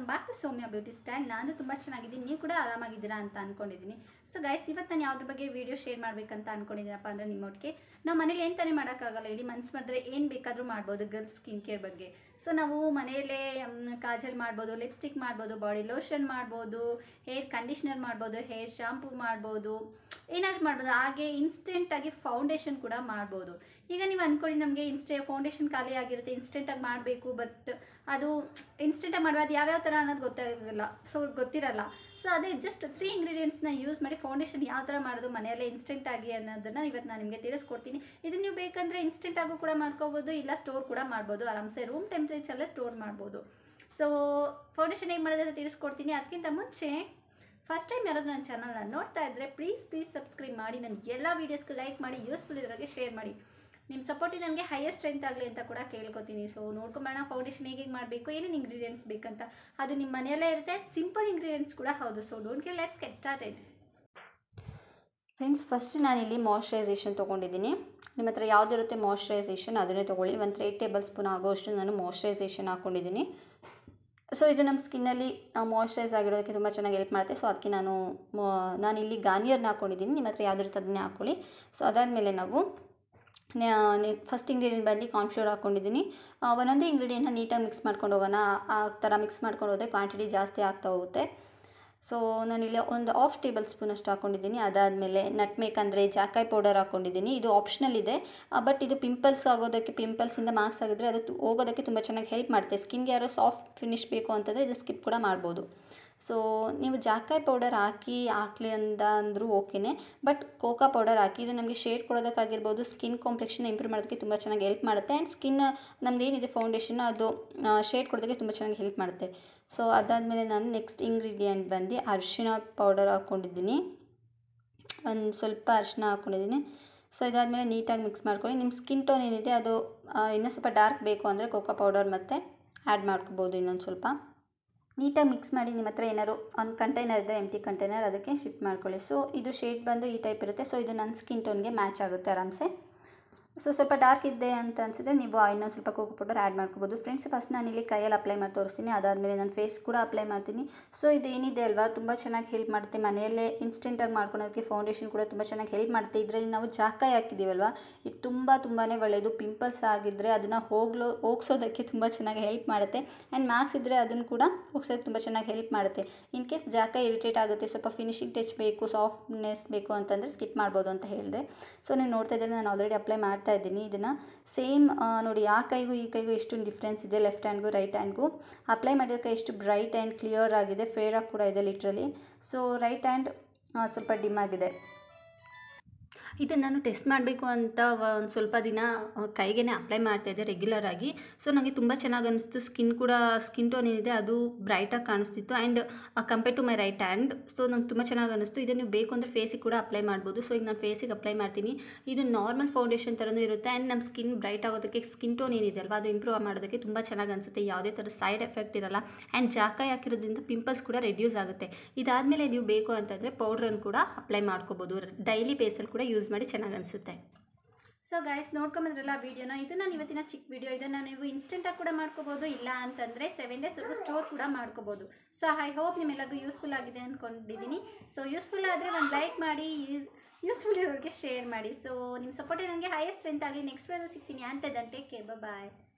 back to Soumya beauty style ನಾನು ತುಂಬ ಚೆನ್ನಾಗಿದ್ದೀನಿ ನೀವು ಕೂಡ ಆರಾಮಾಗಿದ್ದೀರಾ ಅಂತ ಅಂದ್ಕೊಂಡಿದ್ದೀನಿ ಸೊ ಗೈಸ್ ಇವತ್ತು ನಾನು ಯಾವ್ದ್ರ ಬಗ್ಗೆ ವೀಡಿಯೋ ಶೇರ್ ಮಾಡಬೇಕಂತ ಅಂದ್ಕೊಂಡಿದ್ದೀನಪ್ಪ ಅಂದರೆ ನಿಮ್ಮೊಟ್ಟಿಗೆ ನಾವು ಮನೇಲಿ ಏನು ತಾನೇ ಮಾಡೋಕ್ಕಾಗಲ್ಲ ಇಲ್ಲಿ ಮನ್ಸು ಮಾಡಿದ್ರೆ ಏನು ಬೇಕಾದರೂ ಮಾಡ್ಬೋದು ಗರ್ಲ್ಸ್ ಸ್ಕಿನ್ ಕೇರ್ ಬಗ್ಗೆ ಸೊ ನಾವು ಮನೆಯಲ್ಲೇ ಮ್, ಕಾಜಲ್ ಮಾಡ್ಬೋದು ಲಿಪ್ಸ್ಟಿಕ್ ಮಾಡ್ಬೋದು ಬಾಡಿ ಲೋಷನ್ ಮಾಡ್ಬೋದು ಹೇರ್ ಕಂಡೀಷ್ನರ್ ಮಾಡ್ಬೋದು ಹೇರ್ ಶಾಂಪೂ ಮಾಡ್ಬೋದು ಏನಾದರೂ ಮಾಡ್ಬೋದು ಹಾಗೆ ಇನ್ಸ್ಟೆಂಟಾಗಿ ಫೌಂಡೇಶನ್ ಕೂಡ ಮಾಡ್ಬೋದು ಈಗ ನೀವು ಅಂದ್ಕೊಳ್ಳಿ ನಮಗೆ ಇನ್ಸ್ಟೆ ಫೌಂಡೇಶನ್ ಖಾಲಿ ಆಗಿರುತ್ತೆ ಇನ್ಸ್ಟೆಂಟಾಗಿ ಮಾಡಬೇಕು ಬಟ್ ಅದು ಇನ್ಸ್ಟೆಂಟಾಗಿ ಮಾಡೋದು ಯಾವ್ಯಾವ ಥರ ಅನ್ನೋದು ಗೊತ್ತಾಗಿರಲ್ಲ ಸೊ ಗೊತ್ತಿರಲ್ಲ ಸೊ ಅದೇ ಜಸ್ಟ್ ತ್ರೀ ಇಂಗ್ರೀಡಿಯೆಂಟ್ಸ್ನ ಯೂಸ್ ಮಾಡಿ ಫೌಂಡೇಶನ್ ಯಾವ ಥರ ಮಾಡೋದು ಮನೆಯಲ್ಲೇ ಇನ್ಸ್ಟೆಂಟ್ ಆಗಿ ಅನ್ನೋದನ್ನು ಇವತ್ತು ನಾನು ನಿಮಗೆ ತಿಳಿಸ್ಕೊಡ್ತೀನಿ ಇದು ನೀವು ಬೇಕಂದರೆ ಇನ್ಸ್ಟೆಂಟ್ ಆಗು ಕೂಡ ಮಾಡ್ಕೋಬೋದು ಇಲ್ಲ ಸ್ಟೋರ್ ಕೂಡ ಮಾಡ್ಬೋದು ಆರಾಮ್ಸೆ ರೂಮ್ ಟೆಂಪ್ರೇಚರಲ್ಲೇ ಸ್ಟೋರ್ ಮಾಡ್ಬೋದು ಸೊ ಫೌಂಡೇಶನ್ ಹೇಗೆ ಮಾಡೋದಂತ ತಿಳಿಸ್ಕೊಡ್ತೀನಿ ಅದಕ್ಕಿಂತ ಮುಂಚೆ ಫಸ್ಟ್ ಟೈಮ್ ಯಾರಾದರೂ ನನ್ನ ಚಾನಲ್ನ ನೋಡ್ತಾ ಇದ್ದರೆ ಪ್ಲೀಸ್ ಪ್ಲೀಸ್ ಸಬ್ಸ್ಕ್ರೈಬ್ ಮಾಡಿ ನನ್ನ ಎಲ್ಲ ವೀಡಿಯೋಸ್ಗೆ ಲೈಕ್ ಮಾಡಿ ಯೂಸ್ಫುಲ್ ಇರೋರಿಗೆ ಶೇರ್ ಮಾಡಿ ನಿಮ್ಮ ಸಪೋರ್ಟಿ ನನಗೆ ಹೈಯೆಸ್ಟ್ ಸ್ಟ್ರೆಂತ್ ಆಗಲಿ ಅಂತ ಕೂಡ ಕೇಳ್ಕೊತೀನಿ ಸೊ ನೋಡ್ಕೊಂಬೋಣ ಫೌಂಡೇಶನ್ ಹೇಗೆ ಮಾಡಬೇಕು ಏನೇನು ಇಂಗ್ರೀಡಿಯೆಂಟ್ಸ್ ಬೇಕಂತ ಅದು ನಿಮ್ಮ ಮನೆಯಲ್ಲೇ ಇರುತ್ತೆ ಸಿಂಪಲ್ ಇಂಗ್ರೀಡಿಯೆಂಟ್ಸ್ ಕೂಡ ಹೌದು so don't care let's get started friends first ನಾನಿಲ್ಲಿ ಮಾಯ್ಶ್ಚರೈಸೇಷನ್ ತೊಗೊಂಡಿದ್ದೀನಿ ನಿಮ್ಮ ಹತ್ರ ಯಾವುದಿರುತ್ತೆ ಮಾಯ್ಶ್ಚರೈಸೇಷನ್ ಅದನ್ನೇ ತೊಗೊಳ್ಳಿ ಒಂದು ತ್ರೀ ಟೇಬಲ್ ಸ್ಪೂನ್ ಆಗೋಷ್ಟು ನಾನು ಮಾಯ್ಶ್ಚರೈಸೇಷನ್ ಹಾಕ್ಕೊಂಡಿದ್ದೀನಿ ಸೊ ಇದು ನಮ್ಮ ಸ್ಕಿನ್ನಲ್ಲಿ ಮಾಯ್ಶ್ಚರೈಸ್ ಆಗಿರೋದಕ್ಕೆ ತುಂಬ ಚೆನ್ನಾಗಿ ಹೆಲ್ಪ್ ಮಾಡುತ್ತೆ ಸೊ ಅದಕ್ಕೆ ನಾನು ನಾನು ಇಲ್ಲಿ ಗಾರ್ನಿಯರ್ನ ಹಾಕ್ಕೊಂಡಿದ್ದೀನಿ ನಿಮ್ಮ ಹತ್ರ ಯಾವ್ದಿರುತ್ತೆ ಅದನ್ನೇ ಹಾಕ್ಕೊಳ್ಳಿ ಸೊ ಅದಾದಮೇಲೆ ನಾವು ಫಸ್ಟ್ ಇಂಗ್ರೀಡಿಯೆಂಟ್ ಬಂದು ಕಾರ್ನ್ಫ್ಲೋರ್ ಹಾಕ್ಕೊಂಡಿದ್ದೀನಿ ಆ, ಒಂದೊಂದೇ ಇಂಗ್ರೀಡಿಯೆಂಟ್ನ ನೀಟಾಗಿ ಮಿಕ್ಸ್ ಮಾಡ್ಕೊಂಡು ಹೋಗೋಣ ಆ ಥರ ಮಿಕ್ಸ್ ಮಾಡ್ಕೊಂಡು ಹೋದರೆ ಕ್ವಾಂಟಿಟಿ ಜಾಸ್ತಿ ಆಗ್ತಾ ಹೋಗುತ್ತೆ ಸೊ ನಾನಿಲ್ಲಿ ಒಂದು ಹಾಫ್ ಟೇಬಲ್ ಸ್ಪೂನ್ ಅಷ್ಟು ಹಾಕ್ಕೊಂಡಿದ್ದೀನಿ ಅದಾದಮೇಲೆ ನಟ್ಮೇಕ್ ಅಂದರೆ ಜಾಕಾಯ್ ಪೌಡರ್ ಹಾಕ್ಕೊಂಡಿದ್ದೀನಿ ಇದು ಆಪ್ಷನಲ್ ಇದೆ ಬಟ್ ಇದು ಪಿಂಪಲ್ಸ್ ಆಗೋದಕ್ಕೆ ಪಿಂಪಲ್ಸಿಂದ ಮಾರ್ಕ್ಸ್ ಆಗಿದ್ರೆ ಅದು ತು- ಹೋಗೋದಕ್ಕೆ ತುಂಬ ಚೆನ್ನಾಗಿ ಹೆಲ್ಪ್ ಮಾಡುತ್ತೆ ಸ್ಕಿನ್ಗೆ ಯಾರೋ ಸಾಫ್ಟ್ ಫಿನಿಶ್ ಬೇಕು ಅಂತಂದರೆ ಇದು ಸ್ಕಿಪ್ ಕೂಡ ಮಾಡ್ಬೋದು ಸೊ ನೀವು ಜಾಕಾಯ್ ಪೌಡರ್ ಹಾಕಿ ಹಾಕ್ಲಿ ಅಂತ ಅಂದರೂ ಓಕೆನೇ ಬಟ್ ಕೋಕಾ ಪೌಡರ್ ಹಾಕಿ ಇದು ನಮಗೆ ಶೇಡ್ ಕೊಡೋದಕ್ಕಾಗಿರ್ಬೋದು ಸ್ಕಿನ್ ಕಾಂಪ್ಲೆಕ್ಷನ್ ಇಂಪ್ರೂವ್ ಮಾಡೋದಕ್ಕೆ ತುಂಬ ಚೆನ್ನಾಗಿ ಹೆಲ್ಪ್ ಮಾಡುತ್ತೆ ಆ್ಯಂಡ್ ಸ್ಕಿನ್ ನಮ್ದು ಏನಿದೆ ಫೌಂಡೇಶನ್ ಅದು ಶೇಡ್ ಕೊಡೋದಕ್ಕೆ ತುಂಬ ಚೆನ್ನಾಗಿ ಹೆಲ್ಪ್ ಮಾಡುತ್ತೆ ಸೊ ಅದಾದಮೇಲೆ ನಾನು ನೆಕ್ಸ್ಟ್ ಇಂಗ್ರೀಡಿಯೆಂಟ್ ಬಂದು ಅರಿಶಿಣ ಪೌಡರ್ ಹಾಕ್ಕೊಂಡಿದ್ದೀನಿ ಒಂದು ಸ್ವಲ್ಪ ಅರಿಶಿನ ಹಾಕ್ಕೊಂಡಿದ್ದೀನಿ ಸೊ ಇದಾದಮೇಲೆ ನೀಟಾಗಿ ಮಿಕ್ಸ್ ಮಾಡ್ಕೊಳ್ಳಿ ನಿಮ್ಮ ಸ್ಕಿನ್ ಟೋನ್ ಏನಿದೆ ಅದು ಆ, ಇನ್ನೂ ಸ್ವಲ್ಪ ಡಾರ್ಕ್ ಬೇಕು ಅಂದರೆ ಕೋಕೋ ಪೌಡರ್ ಮತ್ತು ಆ್ಯಡ್ ಮಾಡ್ಕೋಬೋದು ಇನ್ನೊಂದು ಸ್ವಲ್ಪ ನೀಟಾಗಿ ಮಿಕ್ಸ್ ಮಾಡಿ ನಿಮ್ಮ ಹತ್ರ ಏನಾದ್ರು ಒಂದು ಕಂಟೈನರ್ ಇದ್ದರೆ ಎಂಟಿ ಕಂಟೈನರ್ ಅದಕ್ಕೆ ಶಿಫ್ಟ್ ಮಾಡ್ಕೊಳ್ಳಿ ಸೊ ಇದು ಶೇಡ್ ಬಂದು ಈ ಟೈಪ್ ಇರುತ್ತೆ ಸೊ ಇದು ನನ್ನ ಸ್ಕಿನ್ ಟೋನ್ಗೆ ಮ್ಯಾಚ್ ಆಗುತ್ತೆ ಆರಾಮ್ಸೆ ಸೊ ಸ್ವಲ್ಪ ಡಾರ್ಕ್ ಇದೆ ಅಂತ ಅನಿಸಿದ್ರೆ ನೀವು ಇನ್ನೊಂದು ಸ್ವಲ್ಪ ಕೋಕೋ ಪೌಡರ್ ಆ್ಯಡ್ ಮಾಡ್ಕೋಬೋದು ಫ್ರೆಂಡ್ಸ್ ಫಸ್ಟ್ ನಾನು ಇಲ್ಲಿ ಕೈಯಲ್ಲಿ ಅಪ್ಲೈ ಮಾಡಿ ತೋರಿಸ್ತೀನಿ ಅದಾದಮೇಲೆ ನಾನು ಫೇಸ್ ಕೂಡ ಅಪ್ಲೈ ಮಾಡ್ತೀನಿ ಸೊ ಇದು ಏನಿದೆ ಅಲ್ವಾ ತುಂಬ ಚೆನ್ನಾಗಿ ಹೆಲ್ಪ್ ಮಾಡುತ್ತೆ ಮನೆಯಲ್ಲೇ ಇನ್ಸ್ಟೆಂಟಾಗಿ ಮಾಡ್ಕೊಳೋದಕ್ಕೆ ಫೌಂಡೇಶನ್ ಕೂಡ ತುಂಬ ಚೆನ್ನಾಗಿ ಹೆಲ್ಪ್ ಮಾಡುತ್ತೆ ಇದರಲ್ಲಿ ನಾವು ಜಾಕಾಯಿ ಹಾಕಿದ್ದೀವಲ್ವಾ ಇದು ತುಂಬ ತುಂಬಾ ಒಳ್ಳೆಯದು ಪಿಂಪಲ್ಸ್ ಆಗಿದ್ದರೆ ಅದನ್ನು ಹೋಗ್ಲೋ ಹೋಗ್ಸೋದಕ್ಕೆ ತುಂಬ ಚೆನ್ನಾಗಿ ಹೆಲ್ಪ್ ಮಾಡುತ್ತೆ ಆ್ಯಂಡ್ ಮಾರ್ಕ್ಸ್ ಇದ್ದರೆ ಅದನ್ನು ಕೂಡ ಹೋಗ್ಸೋದಕ್ಕೆ ತುಂಬ ಚೆನ್ನಾಗಿ ಹೆಲ್ಪ್ ಮಾಡುತ್ತೆ ಇನ್ ಕೇಸ್ ಜಾಕಾಯಿ ಇರಿಟೇಟ್ ಆಗುತ್ತೆ ಸ್ವಲ್ಪ ಫಿನಿಶಿಂಗ್ ಟಚ್ ಬೇಕು ಸಾಫ್ಟ್ನೆಸ್ ಬೇಕು ಅಂತಂದರೆ ಸ್ಕಿಪ್ ಮಾಡ್ಬೋದು ಅಂತ ಹೇಳಿದೆ ಸೊ ನೀವು ನೋಡ್ತಾ ಇದ್ದರೆ ನಾನು ಆಲ್ರೆಡಿ ಅಪ್ಲೈ ಮಾಡ್ತಾ ಇದ್ದೀನಿ ಇದನ್ನು ಸೇಮ್ ನೋಡಿ ಆ ಕೈಗೂ ಈ ಕೈಗೂ ಎಷ್ಟು ಡಿಫ್ರೆನ್ಸ್ ಇದೆ ಲೆಫ್ಟ್ ಹ್ಯಾಂಡ್ಗೂ ರೈಟ್ ಹ್ಯಾಂಡ್ಗೂ ಅಪ್ಲೈ ಮಾಡಿರೋ ಕೈ ಎಷ್ಟು ಬ್ರೈಟ್ ಆ್ಯಂಡ್ ಕ್ಲಿಯರ್ ಆಗಿದೆ ಫೇರ್ ಆಗಿ ಕೂಡ ಇದೆ ಲಿಟ್ರಲಿ ಸೊ ರೈಟ್ ಹ್ಯಾಂಡ್ ಸ್ವಲ್ಪ ಡಿಮ್ ಆಗಿದೆ ಇದನ್ನು ನಾನು ಟೆಸ್ಟ್ ಮಾಡಬೇಕು ಅಂತ ಒಂದು ಸ್ವಲ್ಪ ದಿನ ಕೈಗೆ ಅಪ್ಲೈ ಮಾಡ್ತಾಯಿದ್ದೆ ರೆಗ್ಯುಲರ್ ಆಗಿ ಸೊ ನನಗೆ ತುಂಬ ಚೆನ್ನಾಗಿ ಅನಿಸ್ತು ಸ್ಕಿನ್ ಕೂಡ ಸ್ಕಿನ್ ಟೋನ್ ಏನಿದೆ ಅದು ಬ್ರೈಟಾಗಿ ಕಾಣಿಸ್ತಿತ್ತು and compare to my right hand so ನಂಗೆ ತುಂಬ ಚೆನ್ನಾಗಿ ಅನಿಸ್ತು ಇದನ್ನು ನೀವು ಬೇಕು ಅಂದರೆ ಫೇಸಿಗೆ ಕೂಡ ಅಪ್ಲೈ ಮಾಡ್ಬೋದು ಸೊ ಈಗ ನಾನು ಫೇಸಿಗೆ ಅಪ್ಲೈ ಮಾಡ್ತೀನಿ ಇದು ನಾರ್ಮಲ್ ಫೌಂಡೇಶನ್ ಥರನೂ ಇರುತ್ತೆ ಆ್ಯಂಡ್ ನಮ್ಮ ಸ್ಕಿನ್ ಬ್ರೈಟ್ ಆಗೋದಕ್ಕೆ ಸ್ಕಿನ್ ಟೋನ್ ಏನಿದೆ ಅಲ್ವಾ ಅದು ಇಂಪ್ರೂವ್ ಮಾಡೋದಕ್ಕೆ ತುಂಬ ಚೆನ್ನಾಗಿ ಅನಿಸುತ್ತೆ ಯಾವುದೇ ಥರ ಸೈಡ್ ಎಫೆಕ್ಟ್ ಇರಲ್ಲ ಆ್ಯಂಡ್ ಜಾಕಾಯಿ ಹಾಕಿರೋದ್ರಿಂದ ಪಿಂಪಲ್ಸ್ ಕೂಡ ರೆಡ್ಯೂಸ್ ಆಗುತ್ತೆ ಇದಾದಮೇಲೆ ನೀವು ಬೇಕು ಅಂತಂದರೆ ಪೌಡ್ರನ್ನು ಕೂಡ ಅಪ್ಲೈ ಮಾಡ್ಕೋಬೋದು ಡೈಲಿ ಬೇಸಲ್ಲಿ ಕೂಡ ಯೂಸ್ ಮಾಡಿ ಚೆನ್ನಾಗಿ ಅನಿಸುತ್ತೆ ಸೊ ಗೈಸ್ ನೋಡ್ಕೊಂಬಂದ್ರಲ್ಲ ವೀಡಿಯೋನ ಇದು ನಾನು ಇವತ್ತಿನ ಚಿಕ್ಕ ವಿಡಿಯೋ ಇದನ್ನು ನೀವು ಇನ್ಸ್ಟೆಂಟಾಗಿ ಕೂಡ ಮಾಡ್ಕೋಬೋದು ಇಲ್ಲ ಅಂತಂದರೆ ಸೆವೆನ್ ಡೇಸ್ವರೆಗೂ ಸ್ಟೋರ್ ಕೂಡ ಮಾಡ್ಕೋಬೋದು ಸೊ ಐ ಹೋಪ್ ನಿಮ್ಮೆಲ್ಲರಿಗೂ ಯೂಸ್ಫುಲ್ ಆಗಿದೆ ಅಂದ್ಕೊಂಡಿದ್ದೀನಿ ಸೊ ಯೂಸ್ಫುಲ್ ಆದರೆ ಒಂದು ಲೈಕ್ ಮಾಡಿ ಯೂಸ್ ಯೂಸ್ಫುಲ್ ಇರೋರಿಗೆ ಶೇರ್ ಮಾಡಿ ಸೊ ನಿಮ್ಮ ಸಪೋರ್ಟ್ ನನಗೆ ಹೈಯೆಸ್ಟ್ ಸ್ಟ್ರೆಂತ್ ಆಗಲಿ ನೆಕ್ಸ್ಟ್ ವಿಡಿಯೋದಲ್ಲಿ ಸಿಗ್ತೀನಿ ಅಂತ ಟೇಕ್ ಕೇರ್ ಬಾಯ್